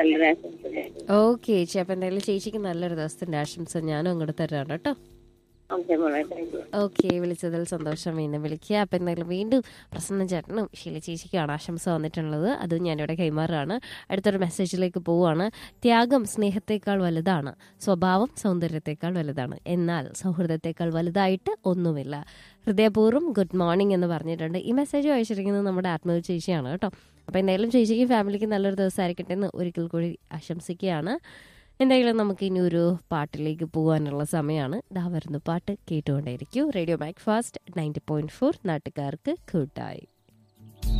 നല്ലൊരു ആശംസ ഓക്കെ ചേച്ചി അപ്പം എന്തായാലും ചേച്ചിക്ക് നല്ലൊരു ദിവസത്തിന്റെ ആശംസ ഞാനും അങ്ങോട്ട് തരാണ് കേട്ടോ ഓക്കെ മോളെ താങ്ക് യു ഓക്കെ വിളിച്ചതിൽ സന്തോഷം വീണ്ടും വിളിക്കുക അപ്പം എന്തായാലും വീണ്ടും പ്രസന്ന ചേട്ടനും ഷീല ചേച്ചിക്കാണ് ആശംസ വന്നിട്ടുള്ളത് അത് ഞാനിവിടെ കൈമാറുകയാണ് അടുത്തൊരു മെസ്സേജിലേക്ക് പോവുകയാണ് ത്യാഗം സ്നേഹത്തേക്കാൾ വലുതാണ് സ്വഭാവം സൗന്ദര്യത്തേക്കാൾ വലുതാണ് എന്നാൽ സൗഹൃദത്തേക്കാൾ വലുതായിട്ട് ഒന്നുമില്ല ഹൃദയപൂർവ്വം ഗുഡ് മോർണിംഗ് എന്ന് പറഞ്ഞിട്ടുണ്ട് ഈ മെസ്സേജ് വായിച്ചിരിക്കുന്നത് നമ്മുടെ ആത്മീയ ചേച്ചിയാണ് കേട്ടോ അപ്പോൾ എന്തായാലും ചേച്ചിക്ക് ഫാമിലിക്ക് നല്ലൊരു ദിവസമായിരിക്കട്ടെ എന്ന് ഒരിക്കൽ കൂടി ആശംസിക്കുകയാണ് എന്തായാലും നമുക്ക് ഇനി ഒരു പാട്ടിലേക്ക് പോകാനുള്ള സമയമാണ് ഇതാ വരുന്ന പാട്ട് കേട്ടുകൊണ്ടേയിരിക്കും radio Mac fast ninety point four നാട്ടുകാർക്ക് കൂട്ടായി